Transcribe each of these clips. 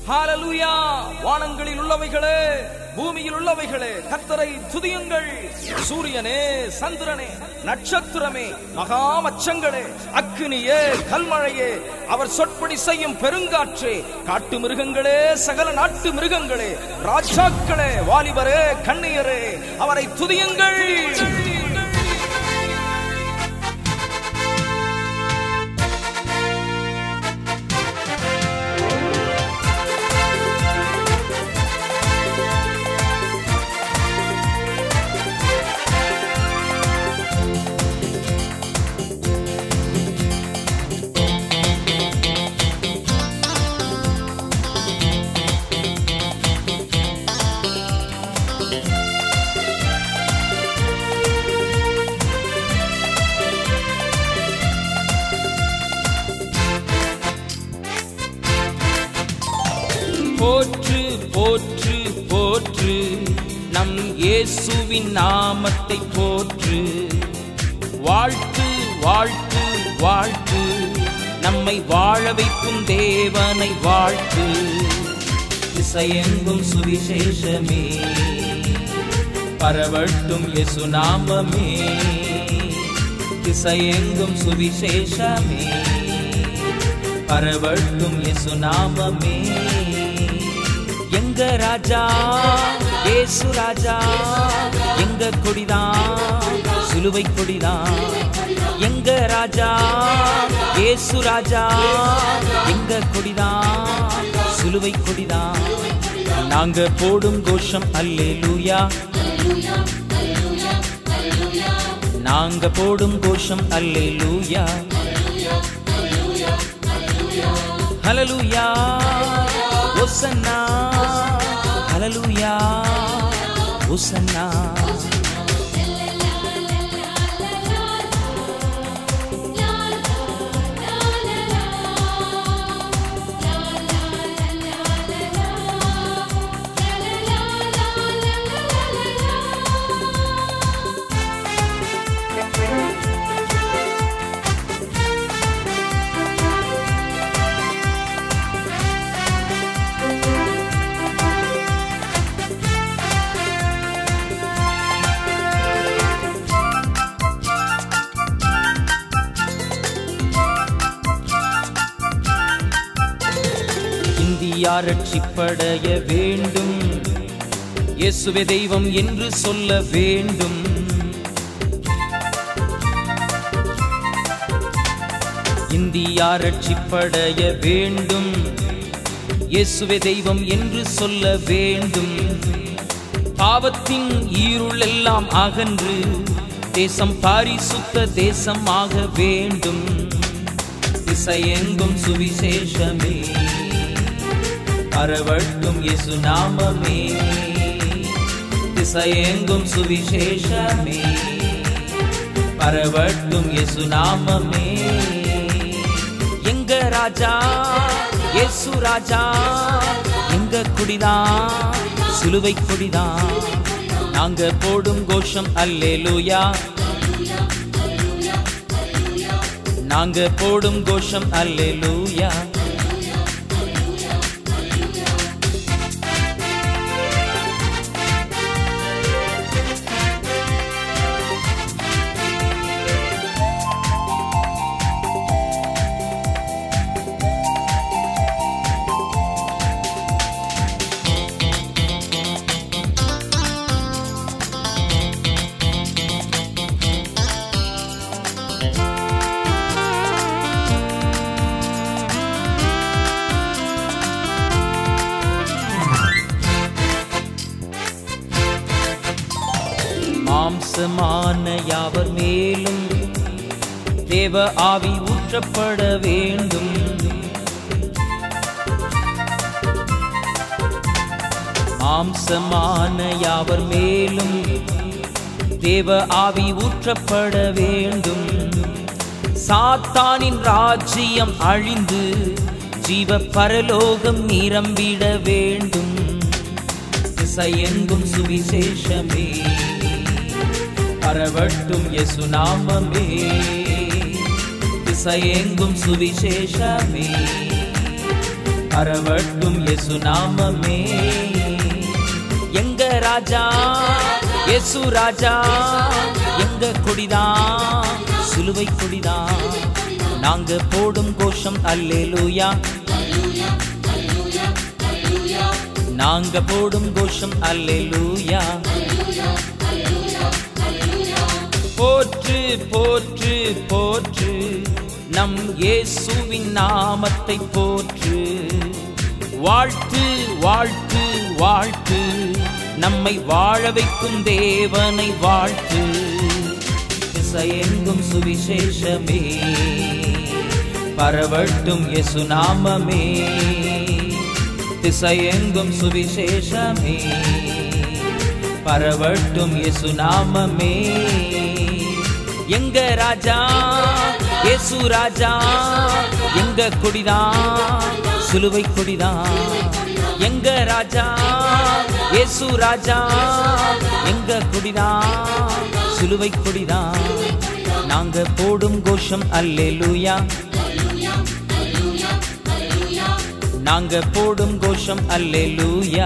ஹalleluya வானங்களில் உள்ளவைகளே பூமியில் உள்ளவைகளே கர்த்தரை துதியுங்கள் சூரியனே சந்திரனே நட்சத்திரமே மகாமச்சங்களே அக்கினியே கல்மழையே அவர் சொற்படி செய்யும் பெருங்காற்றே காட்டு மிருகங்களே சகல நாட்டு மிருகங்களே ராஜாக்களே வாலிபரே கண்ணியரே அவரை துதியுங்கள் போற்று போற்று போற்று நம் இயேசுவின் நாமத்தை போற்று வாழ்த்து வாழ்த்து வாழ்த்து நம்மை வாழ வைக்கும் தேவனை வாழ்த்து திசையெங்கும் சுவிசேஷமே பரவட்டும் இயேசு நாமமே திசையெங்கும் சுவிசேஷமே பரவட்டும் இயேசு நாமமே எங்க ராஜா ஏசு ராஜா எங்க கொடிதான் சிலுவை கொடிதான் எங்க ராஜா ஏசு ராஜா எங்க கொடிதான் சிலுவை கொடிதான் நாங்க போடும் கோஷம் அல்லேலூயா நாங்க போடும் கோஷம் அல்லேலூயா ஹalleluya ஒசன்னா ஹalleluya ஒசன்னா இந்தியா ரட்சிப்படைய வேண்டும் இயேசுவே தெய்வம் என்று சொல்ல வேண்டும் இந்தியா ரட்சிப்படைய வேண்டும் இயேசுவே தெய்வம் என்று சொல்ல வேண்டும் பாவத்தின் ஈருள் எல்லாம் அகன்று தேசம் பாரிசுத்த தேசமாக வேண்டும் திசையெங்கும் சுவிசேஷமே பரவட்டும் இயேசு நாமமே திசையெங்கும் சுவிசேஷமே பரவட்டும் இயேசு நாமமே எங்க ராஜா இயேசு ராஜா எங்க குடிதான் சிலுவை கொடிதான் நாங்க போடும் கோஷம் அல்லேலூயா நாங்க போடும் கோஷம் அல்லேலூயா மாம்சமான யாவர் மேலும் தேவ ஆவி ஊற்றப்பட வேண்டும் மாம்சமான யாவர் மேலும் தேவ ஆவி ஊற்றப்பட வேண்டும் சாத்தானின் ராஜ்யம் அழிந்து ஜீவ பரலோகம் நிரம்பிட வேண்டும் திசையெங்கும் சுவிசேஷமே பரவட்டும் இயேசு நாமமே திசையெங்கும் சுவிசேஷமே பரவட்டும் இயேசு நாமமே எங்க ராஜா இயேசு ராஜா எங்க கொடிதான் சிலுவை கொடிதான் நாங்க போடும் கோஷம் அல்லேலூயா நாங்க போடும் கோஷம் அல்லேலூயா போற்று போற்று போற்று நம் இயேசுவின் நாமத்தை போற்று வாழ்த்து வாழ்த்து வாழ்த்து நம்மை வாழ வைக்கும் தேவனை வாழ்த்து திசையெங்கும் சுவிசேஷமே பரவட்டும் இயேசு நாமமே திசையெங்கும் சுவிசேஷமே பரவட்டும் இயேசு நாமமே எங்க ராஜா இயேசு ராஜா எங்க கொடிதான் சிலுவை கொடிதான் எங்க ராஜா இயேசு ராஜா எங்க கொடிதான் சிலுவை கொடிதான் நாங்க போடும் கோஷம் அல்லேலூயா நாங்க போடும் கோஷம் அல்லேலூயா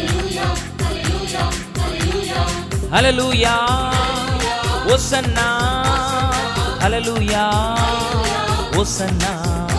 ஹalleluya ஓசன்னா ஹalleluya ஓசன்னா